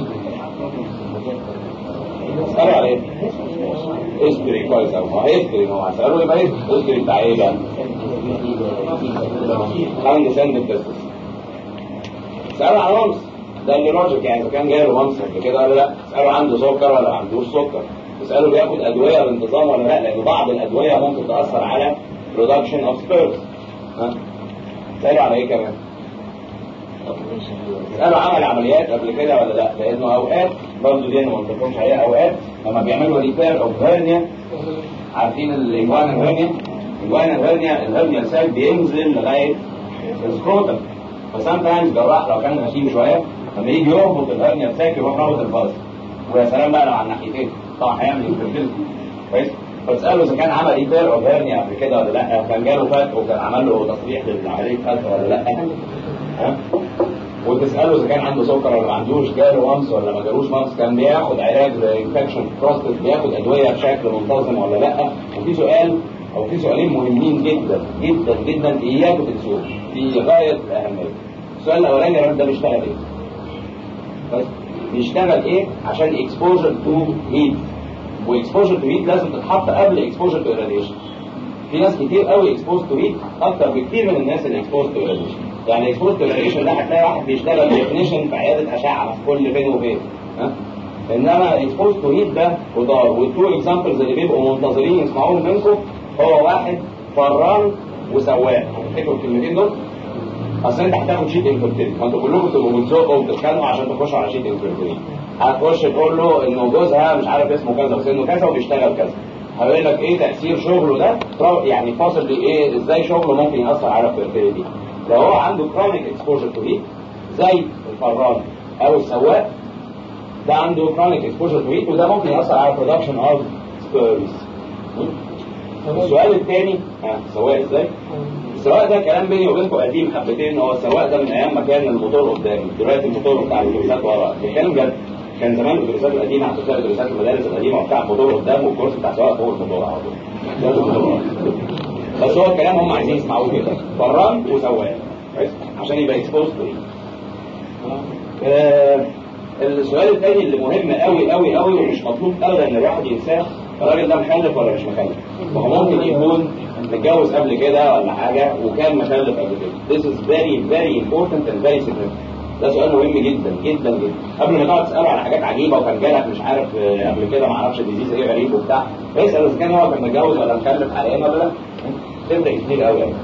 اساله على ايه؟ هيستوري كويس قوي ما هيستوري ما هو هساله يبقى هيستوري بتاع ايه بقى؟ undescended testis اساله على مامس ده اللي لوجيك يعني اذا كان جاي له مامس قبل كده ولا لا اساله عنده سكر ولا ما عندوش سكر اساله بياخد ادويه بانتظام ولا لا لان بعض الادويه ممكن تاثر على production of sperm ها اساله على ايه كمان اساله عمل عمليات قبل كده ولا لا لانه اوقات برضه دي ما قلتلكمش عليها اوقات لما بيعملوا ريبير اوف هيرنيا عارفين الانجوان الهرنيا الانجوان الهرنيا الهرنيا سيل بينزل لغايه السكروتم فسام تايمز جراح لو كان غشيم شويه لما يجي يربط الهرنيا الساك يروح رابط الفاز ويا سلام بقى لو على الناحيتين طبعا هيعمل انفيرتيلتي كويس فتساله اذا كان عمل ريبير اوف هيرنيا قبل كده ولا لا كان جاله فات وكان عمل له تصريح للعمليه فات ولا لا ها وتساله اذا كان عنده سكر ولا ما عندوش جاله مامس ولا ما جالوش مامس كان بياخد علاج لانفكشن بروستات بياخد ادويه بشكل منتظم ولا لا وفي سؤال او في سؤالين مهمين جدا جدا جدا اياكم تنسوهم في غايه الاهميه السؤال الاولاني الراجل ده بيشتغل ايه؟ بس بيشتغل ايه عشان اكسبوجر تو هيت واكسبوجر تو هيت لازم تتحط قبل اكسبوجر تو راديشن في ناس كتير قوي اكسبوز تو هيت اكتر بكتير من الناس اللي اكسبوز تو راديشن يعني اكسبوز تو راديشن ده هتلاقي واحد بيشتغل تكنيشن في عياده اشعه في كل فين وفين ها انما اكسبوز تو هيت ده خضار والتو اكزامبلز اللي بيبقوا منتظرين يسمعوهم منكم هو واحد فران وسواق هتفتكروا الكلمتين دول اصل انت هتاخد شيت انفيرتيلي ما انتوا كلكم تبقوا بتزقوا وبتتخانقوا عشان تخشوا على شيت انفيرتيلي هتخش تقول له انه جوزها مش عارف اسمه كذا وسنه كذا وبيشتغل كذا هيقول لك ايه تاثير شغله ده يعني فاصل ايه ازاي شغله ممكن ياثر على الفيرتيليتي لو هو عنده كرونيك اكسبوجر تو هيت زي الفران او السواق ده عنده كرونيك اكسبوجر تو هيت وده ممكن ياثر على برودكشن اوف سبيرمز السؤال الثاني ها سواق ازاي؟ السواق ده كلام بيني وبينكم قديم حبتين هو السواق ده من ايام ما كان الموتور قدام دلوقتي الموتور بتاع الاتوبيسات ورا بيتكلم جد كان زمان الاتوبيسات القديمه على فكره الاتوبيسات المدارس القديمه وبتاع الموتور قدام والكرسي بتاع السواق فوق الموتور على طول بس هو الكلام هم عايزين يسمعوه كده فران وسواق كويس عشان يبقى اكسبوز تو آه السؤال الثاني اللي مهم قوي قوي قوي ومش مطلوب ابدا ان الواحد ينساه الراجل ده مخلف ولا مش مخلف؟ ما هو ممكن يكون متجوز قبل كده ولا حاجه وكان مخلف قبل كده. This is very very important and very significant. ده سؤال مهم جدا جدا جدا قبل ما تقعد تساله على حاجات عجيبه وكان جالك مش عارف قبل كده ما اعرفش ديزيز ايه غريب وبتاع اسال اذا كان هو كان متجوز ولا مخلف حاليا ولا لا تفرق كتير قوي يعني.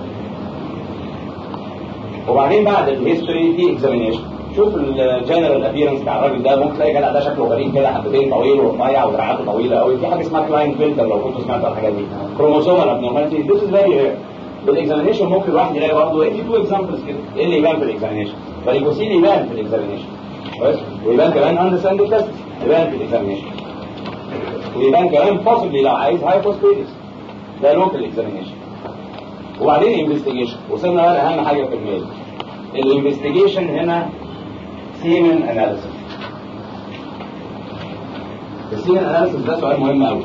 وبعدين بعد الهيستوري في اكزامينيشن شوف الجنرال ابيرنس بتاع الراجل ده ممكن تلاقي جدع ده شكله غريب كده حبتين طويل ورفيع ودراعاته طويله قوي في حاجه اسمها كلاين فلتر لو كنتوا سمعتوا الحاجات دي كروموسومال ابنورماليتي ذيس از فيري رير بالاكزامينيشن ممكن الواحد يلاقي برضه ايه في تو اكزامبلز كده ايه اللي يبان في الاكزامينيشن فاليكوسين يبان في الاكزامينيشن كويس ويبان كمان اندرستاند تيست يبان في الاكزامينيشن ويبان كمان possibly لو عايز هايبوسبيدس ده لوكال اكزامينيشن وبعدين انفستيجيشن وصلنا بقى لاهم حاجه في الميل الانفستيجيشن هنا سيمن اناليسيس السيمن اناليسيس ده سؤال مهم قوي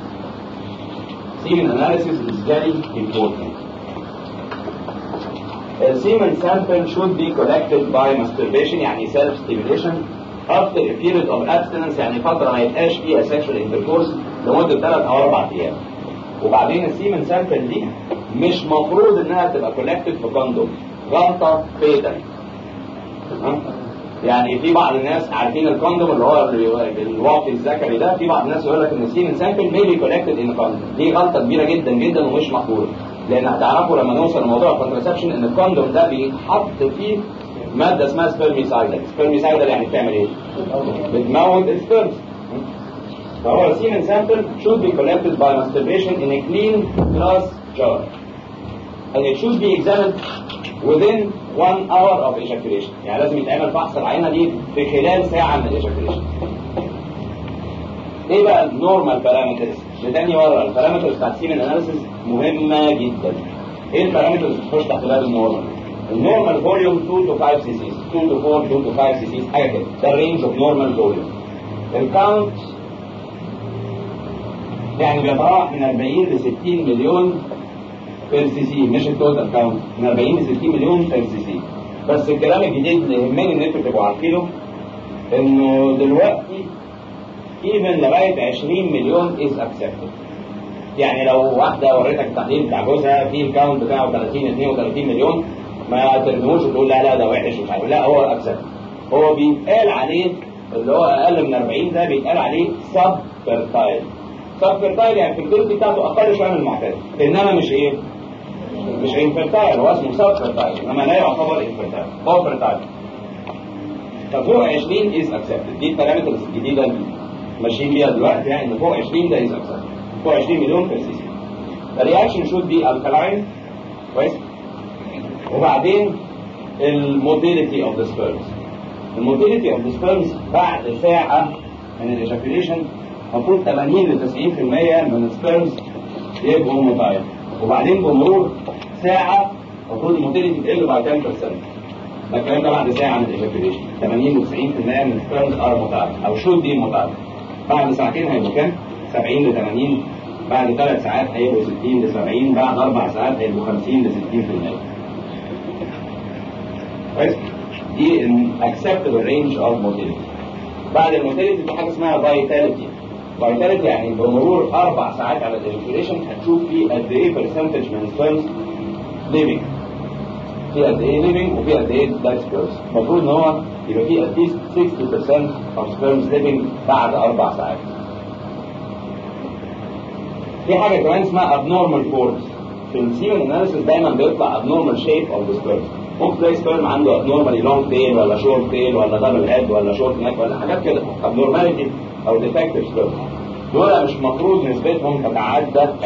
سيمن اناليسيس is very important السيمن sample should be collected by masturbation يعني self stimulation after a period of abstinence يعني فترة ما يبقاش فيها sexual intercourse لمدة 3 أو 4 أيام وبعدين السيمن sample دي مش مفروض إنها تبقى collected في كوندوم غلطة فيتال يعني في بعض الناس عارفين الكوندوم اللي هو الواقي الذكري ده في بعض الناس يقول لك ان السيمن سامبل ميبي كولكتد ان كوندوم دي غلطه كبيره جدا جدا ومش مقبوله لان هتعرفوا لما نوصل لموضوع الكونترسبشن ان الكوندوم ده بيتحط فيه ماده اسمها سبيرميسايدل سبيرميسايدل يعني بتعمل ايه؟ بتموت السبيرمز فهو السيمن سامبل should be collected by masturbation in a clean glass jar and it should be examined within one hour of ejaculation يعني لازم يتعمل فحص العينه دي في خلال ساعه من الايجاكوليشن ايه بقى النورمال بارامترز لتاني مره البارامترز بتاعت السيمن اناليسيس مهمه جدا ايه البارامترز اللي بتخش تحت باب النورمال النورمال فوليوم 2 to 5 سي سي 2 to 4 2 to 5 سي سي حاجه كده ده الرينج اوف نورمال فوليوم الكاونت يعني بيتراوح من 40 ل 60 مليون بير سي سي مش التوتال كاونت من 40 ل 60 مليون بير سي سي بس الكلام الجديد اللي يهمني ان انتوا تبقوا عارفينه انه دلوقتي ايفن لغايه 20 مليون از اكسبتد يعني لو واحده وريتك التحليل بتاع جوزها في الكاونت بتاعه 30 32 مليون ما ترموش وتقول لا لا ده وحش مش عارف لا هو اكسبتد هو بيتقال عليه اللي هو اقل من 40 ده بيتقال عليه سب فيرتايل سب فيرتايل يعني الفيرتيلتي بتاعته اقل شويه من المعتاد انما مش ايه مش انفرتايل هو اسمه سب فيرتايل انما لا يعتبر انفرتايل هو فيرتايل ففوق 20 از اكسبتد دي البارامترز الجديده اللي ماشيين بيها دلوقتي يعني ان فوق 20 ده از اكسبتد فوق 20 مليون بير سي سي الرياكشن شود بي الكلاين كويس وبعدين الموتيليتي اوف ذا سبيرمز الموتيليتي اوف ذا سبيرمز بعد ساعه من الايجاكوليشن المفروض 80 ل 90% من السبيرمز يبقوا موتايل وبعدين بمرور ساعة المفروض الموتيليتي تقل بعد 10% ده الكلام ده بعد ساعة من الايجاكوليشن 80 ل 90% من السبيرمز ار موتايل او شود بي موتايل بعد ساعتين هيبقوا كام؟ 70 ل 80 بعد ثلاث ساعات هيبقوا 60 ل 70 بعد اربع ساعات هيبقوا 50 ل 60% كويس؟ دي acceptable range of motility بعد الموتيليتي في حاجه اسمها فايتاليتي فايتاليتي يعني بمرور اربع ساعات على الايجاكوليشن هتشوف في قد ايه برسنتج من السبيرمز ليفنج في قد ايه ليفنج وفي قد ايه دايت سبيرمز المفروض ان هو يبقى في اتليست 60% of sperms living بعد اربع ساعات في حاجه كمان اسمها abnormal forms في السيمن اناليسيس دايما بيطلع abnormal shape of the sperm ممكن تلاقي سبيرم عنده abnormally long tail ولا short tail ولا double head ولا short neck ولا حاجات كده abnormality او defective sperm دول مش مفروض نسبتهم تتعدى 20%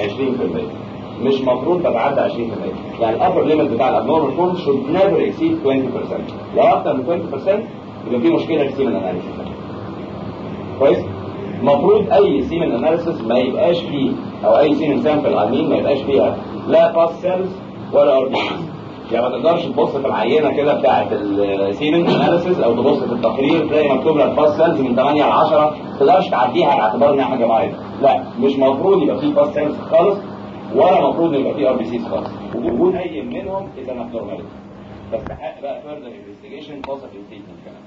مش مفروض تتعدى 20% يعني الابر ليميت بتاع الابنورمال فورم should never exceed 20% لو اكتر من 20% يبقى في مشكله في السيمن اناليسيس كويس المفروض اي سيمن اناليسيس ما يبقاش فيه او اي سيمن سامبل عاملين ما يبقاش فيها لا باس سيلز ولا ار يعني ما تقدرش تبص في العينه كده بتاعه السيمن اناليسيس او تبص في التقرير تلاقي مكتوب لك باس سيلز من 8 ل 10 ما تقدرش تعديها على اعتبار انها حاجه معينه لا مش مفروض يبقى فيه باس سيلز خالص ولا مفروض يبقى فيه ار بي سيز خالص وجود اي منهم اذا نورماليتي تستحق بقى فيرذر انفستيجيشن possibly treatment كمان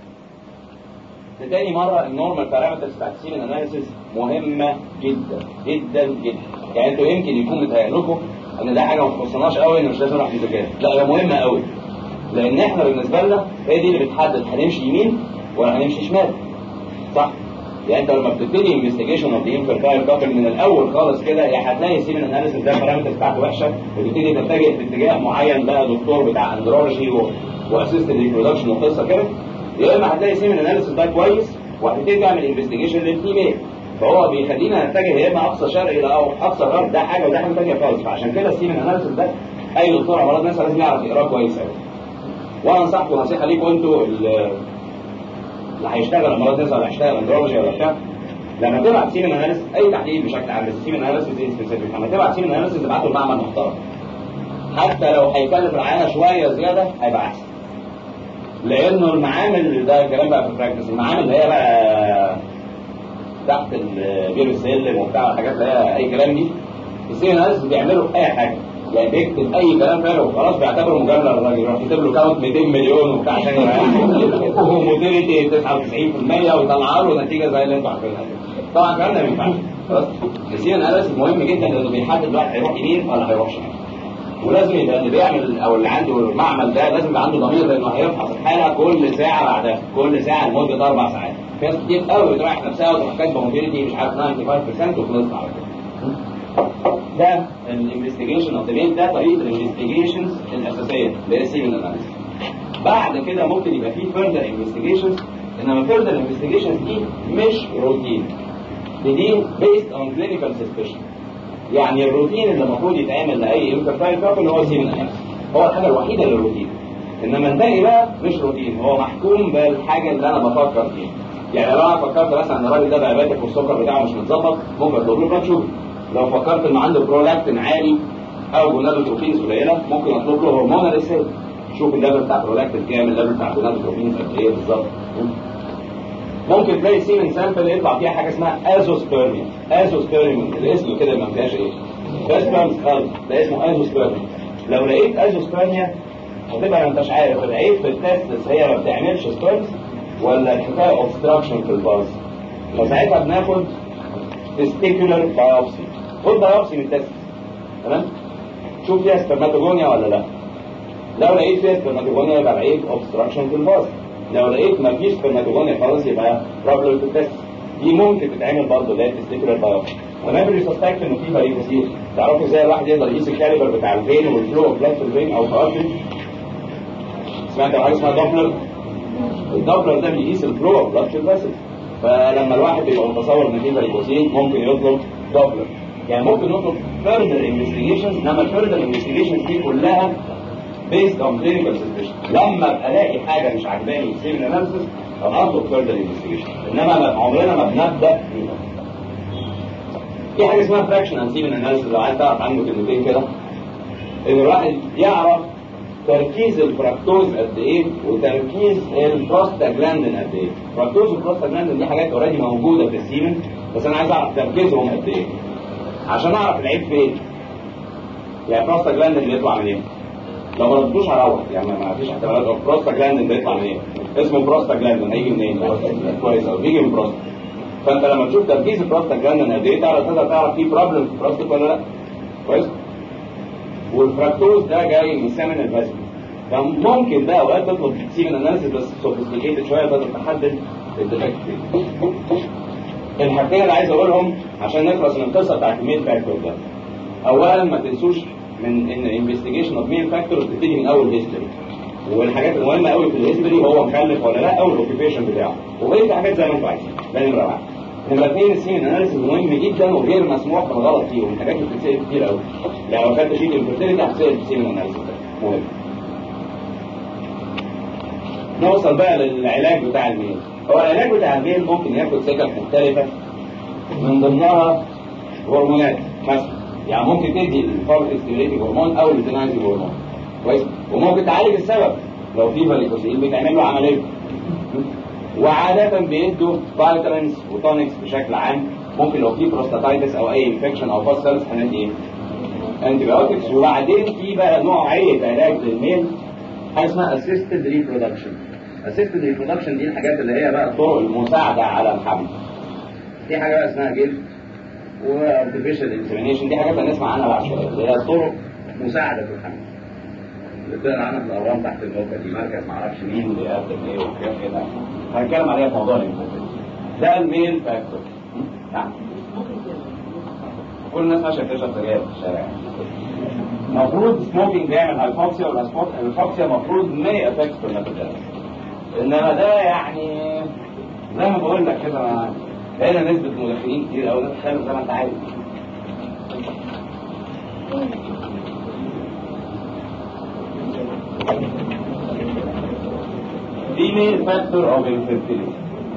لتاني مرة النورمال بارامترز بتاعت السيمن اناليسيس مهمة جدا جدا جدا يعني انتوا يمكن يكون متهيأ لكم ان ده حاجة ما تخصناش قوي ان مش لازم نروح نذاكرها لا ده مهمة قوي لان احنا بالنسبة لنا هي دي اللي بتحدد هنمشي يمين ولا هنمشي شمال صح؟ يعني انت لما بتبتدي انفستيجيشن اوف ذا انفيرتايل كابل من الاول خالص كده يا هتلاقي السيمن اناليسيس ده البارامتر بتاعته وحشه وتبتدي تتجه في اتجاه معين بقى دكتور بتاع اندرولوجي واسيست ريبرودكشن وقصه كده يا اما هتلاقي سيمن اناليسيس ده كويس وهتبتدي تعمل انفستيجيشن للفيميل فهو بيخلينا نتجه يا اما اقصى شرق الى او اقصى غرب ده حاجه وده حاجه ثانيه خالص فعشان كده السيمن اناليسيس ده اي دكتور امراض نسا لازم يعرف يقراه كويس قوي وانا انصحكم نصيحه ليكم انتوا اللي هيشتغل امراض نسا ولا هيشتغل اندرولوجي ولا بتاع لما تبعت سيمن اناليسيس اي تحليل بشكل عام بس سيمن اناليسيس دي سبيسيفيك لما تبعت سيمن اناليسيس ابعته لمعمل محترم حتى لو هيكلف العيانه شويه زياده هيبقى احسن لانه المعامل ده كلام بقى في البراكتس المعامل اللي هي بقى تحت بير السلم وبتاع الحاجات اللي هي اي كلام دي السي ان اس بيعملوا اي حاجه يعني بيكتب اي كلام فارغ وخلاص بيعتبره مجرد الراجل يروح كاتب له كاونت 200 مليون وبتاع عشان يريحه وموتيليتي 99% ويطلع له نتيجه زي اللي انتوا عارفينها طبعا الكلام ده ما ينفعش خلاص السي ان اناليسيس مهم جدا لانه بيحدد الواحد هيروح يمين ولا هيروح شمال ولازم يبقى اللي بيعمل او اللي عنده المعمل ده لازم يبقى عنده ضمير لانه هيفحص الحاله كل ساعه بعدها كل ساعه لمده اربع ساعات في ناس كتير قوي بتريح نفسها وتروح كاتبه موبيليتي مش عارف 95% وخلصت على كده ده الانفستيجيشن اوف ذا ده طريقه الانفستيجيشنز الاساسيه اللي هي سيمن اناليسيس بعد كده ممكن يبقى في فيرذر انفستيجيشنز انما فيرذر انفستيجيشنز دي مش روتين دي بيست اون كلينيكال سسبشن يعني الروتين اللي المفروض يتعمل لاي انترفايل اللي هو سيمن اناليسيس هو الحاجه الوحيده اللي روتين انما الباقي بقى مش روتين هو محكوم بالحاجه اللي انا بفكر فيها يعني لو انا فكرت مثلا ان الراجل ده دايابيتك والسكر بتاعه مش متظبط ممكن اطلب له بلاد شوجر لو فكرت ان عنده برolaكتين عالي او جونادوتروفينز قليله ممكن اطلب له هرمون ريسيل شوف الليفل بتاع برolaكتين كام الليفل بتاع جونادوتروفينز قد ايه بالظبط ممكن تلاقي سيمن سامبل يطلع فيها حاجه اسمها ازوسبيرميا ازوسبيرميا الاسم كده ما فيهاش ايه بس ده اسمه ازوسبيرميا لو لقيت ازوسبيرميا هتبقى ما انتش عارف العيب في التست هي ما بتعملش سبيرمز ولا الحكايه اوبستراكشن في الباز فساعتها بناخد تستيكولار بايوبسي خد بايوبسي من التست تمام شوف فيها سبرماتوجونيا ولا لا لو لقيت فيها سبرماتوجونيا يبقى لقيت اوبستراكشن في الباز لو لقيت ما فيش سبرماتوجونيا خالص يبقى بروبلم في التست دي ممكن تتعمل برضه اللي هي تستيكولار بايوبسي ونعمل ريسسبكت انه في فريق كتير تعرفوا ازاي الواحد يقدر يقيس الكاليبر بتاع الفين والفلو اوف بلاد في الفين او كارتج سمعت عن حاجه اسمها دوبلر الدوبلر ده بيقيس الفلو اوف بلاد في الفاسل فلما الواحد بيبقى متصور ان في فاريكوسين ممكن يطلب دوبلر يعني ممكن نطلب further investigations انما further investigations دي كلها based on clinical suspicion لما ابقى الاقي حاجه مش عجباني في سيمن اناليسيس ابقى اطلب further investigation انما ما- عمرنا ما بنبدا فيها في حاجه اسمها فراكشن ان سيمن اناليسيس لو عايز تعرف عنه كلمتين كده ان الواحد يعرف تركيز الفراكتوز قد ايه وتركيز البروستاجلاندين قد ايه الفراكتوز والبروستاجلاندين دي حاجات اوريدي موجوده في السيمن بس انا عايز اعرف تركيزهم قد ايه عشان اعرف العيب فين يعني البروستاجلاندين بيطلع منين لو ما ردتوش هروح يعني ما فيش احتمالات البروستاجلاندين بيطلع منين اسمه بروستاجلاندين هيجي منين كويس قوي بيجي من بروست فانت لما تشوف تركيز البروستاجلاندين قد ايه تعرف تقدر تعرف في بروبلم في البروستات ولا لا كويس والفراكتوز ده جاي من سمن البازل فممكن بقى اوقات تطلب سيمن اناليسيس بس سوفيستيكيتد شويه تقدر تحدد الديفكت فين الحاجتين اللي عايز اقولهم عشان نخلص من القصه بتاعت الميل فاكتور ده اولا ما تنسوش من ان انفستيجيشن اوف ميل فاكتور بتبتدي من اول هيستوري والحاجات المهمه قوي في الهيستوري هو مخلف ولا لا او الاوكيبيشن بتاعه وبقيه حاجات زي ما انتم عايزين ده نمره واحد نمرة اثنين السين اناليسيس مهم جدا وغير مسموح بالغلط فيه ومن الحاجات اللي بتتسال كتير قوي يعني لو خدت شيت الفيرتيليتي هتسال في السين اناليسيس ده مهم نوصل بقى للعلاج بتاع الميل هو العلاج بتاع الميل ممكن ياخد سكك مختلفة من ضمنها هرمونات مثلا يعني ممكن تدي الفارق ستيميليتنج هرمون او البيتنايزنج هرمون كويس وممكن تعالج السبب لو في فاليكوسين بتعمل له عمليه وعادة بيدوا فيتامينز وتونكس بشكل عام ممكن لو في بروستاتايتس او اي انفكشن او فاستلز هندي ايه؟ انتي بايوتكس وبعدين في بقى نوعية علاج للميل حاجه اسمها اسيستد ريبرودكشن اسيستد ريبرودكشن دي الحاجات اللي هي بقى الطرق المساعده على الحمل في حاجه بقى اسمها جلد وارتفيشال انسيمينيشن دي حاجات هنسمع عنها بعد شويه اللي هي طرق مساعده في الحمل اللي بتقرا عنها في الاورام تحت الموقع دي مركز معرفش مين بيقدم ايه وكده كده هنتكلم عليها في موضوع الانفكشن ده الميل فاكتور نعم كل الناس ماشيه بتشرب سجاير في الشارع المفروض سموكينج بيعمل هايبوكسيا والهايبوكسيا المفروض ما افكت في الميتابوليزم انما ده يعني زي ما بقول لك كده ما- هنا نسبة مدخنين كتير قوي تخيل زي ما انت عايز female factor of infertility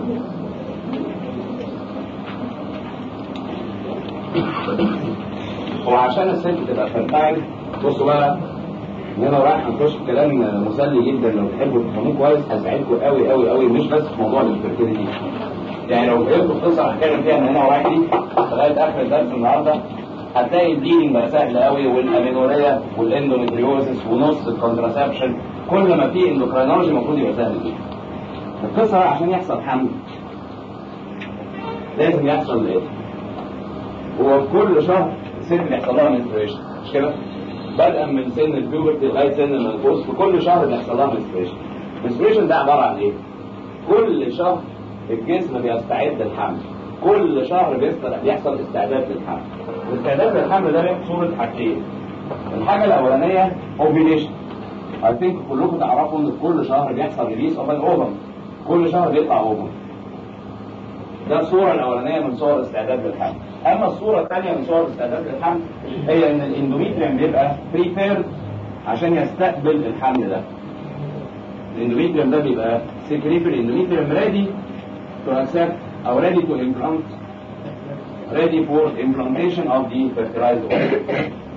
هو عشان الست تبقى فنتايل بصوا بقى ان انا رايح هنخش في كلام مسلي جدا لو تحبوا تفهموه كويس هساعدكم قوي قوي قوي مش بس في موضوع الانفيرتيليتي يعني لو فهمتوا القصه هتكلم فيها من هنا ورايح دي لغايه اخر الدرس النهارده هتلاقي البليدنج بقى سهل قوي والامينوريا والاندوميتريوزس ونص الكونتراسبشن كل ما في اندوكرينولوجي المفروض يبقى سهل جدا القصه بقى عشان يحصل حمل لازم يحصل ايه؟ هو كل شهر الست بيحصل لها منستريشن مش كده؟ بدءا من سن البيوبرتي لغايه سن المنقوص في كل شهر بيحصل لها منستريشن المنستريشن ده عباره عن ايه؟ كل شهر الجسم بيستعد للحمل كل شهر بيحصل استعداد للحمل الاستعداد للحمل ده بياخد صوره حاجتين الحاجه الاولانيه اوفيليشن اي ثينك كلكم تعرفوا ان كل شهر بيحصل ريليس اوف ان اوفم كل شهر بيطلع اوفم ده الصورة الأولانية من صور الاستعداد للحمل أما الصورة الثانية من صور الاستعداد للحمل هي إن الاندوميتريوم بيبقى بريفيرد عشان يستقبل الحمل ده الاندوميتريوم ده بيبقى سكريبل الاندوميتريوم ريدي to accept أو ready to implant ready for implantation of the fertilized ovum